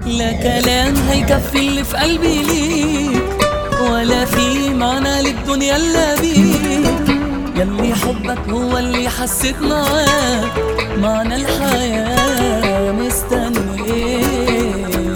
لا كلام هيكفي اللي في قلبي ليك ولا في معنى للدنيا الا بيك يلي حبك هو اللي حسيت معاك معنى الحياة مستني ايه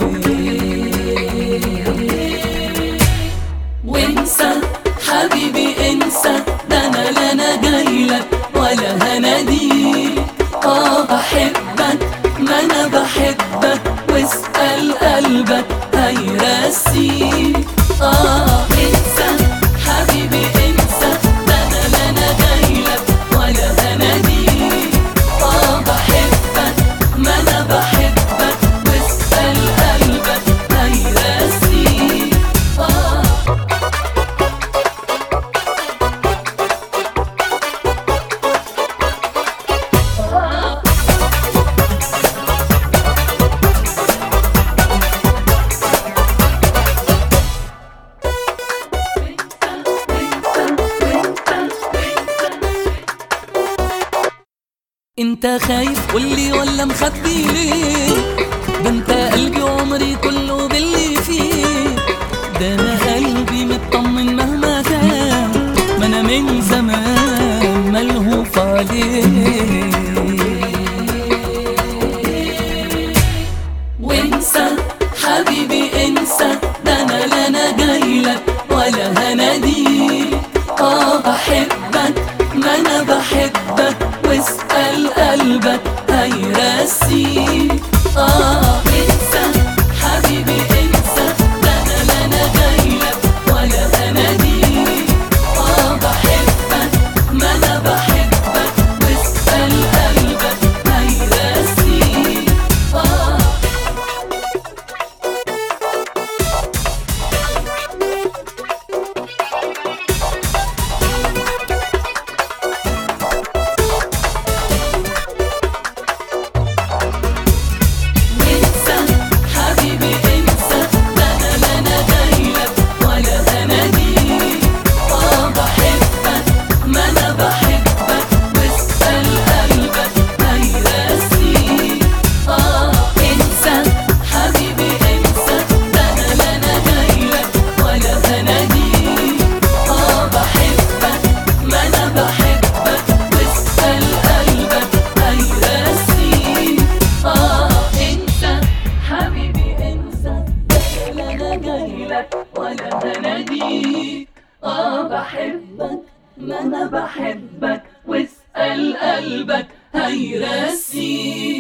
وانسى حبيبي انسى ده انا لا انا جايلك ولا هناديك اه بحبك ما انا بحبك واسأل قلبك هيرسيك اه انسى حبيبي انسى ده انا لا انا جايلك ولا هناديك اه بحبك ما انا بحبك واسأل قلبك هيرسيك اه انت خايف قولي ولا مخبي ليه ده انت قلبي وعمري كله باللي فيه ده انا قلبي مطمن مهما كان ما انا من زمان ملهوف عليه وانسى حبيبي انسى ده انا لا انا جايلك ولا هناديك اه بحبك ما انا بحبك واسأل قلبك هيرسيك اه انسى حبيبي انسى ده انا لا انا جايلك ولا هناديك اه بحبك ما انا بحبك واسأل قلبك هيرسيك اه وانسى حبيبي انسى ده انا لا انا جايلك ولا هناديك اه بحبك ما انا بحبك واسأل قلبك هيرسيك اه انسى حبيبي انسى ده انا لا انا جايلك ولا هناديك اه بحبك ما انا بحبك واسأل قلبك هيرسيك اه انسى حبيبي انسى لا انا جايلك ولا هناديك اه بحبك ما انا بحبك واسأل قلبك هيرسيك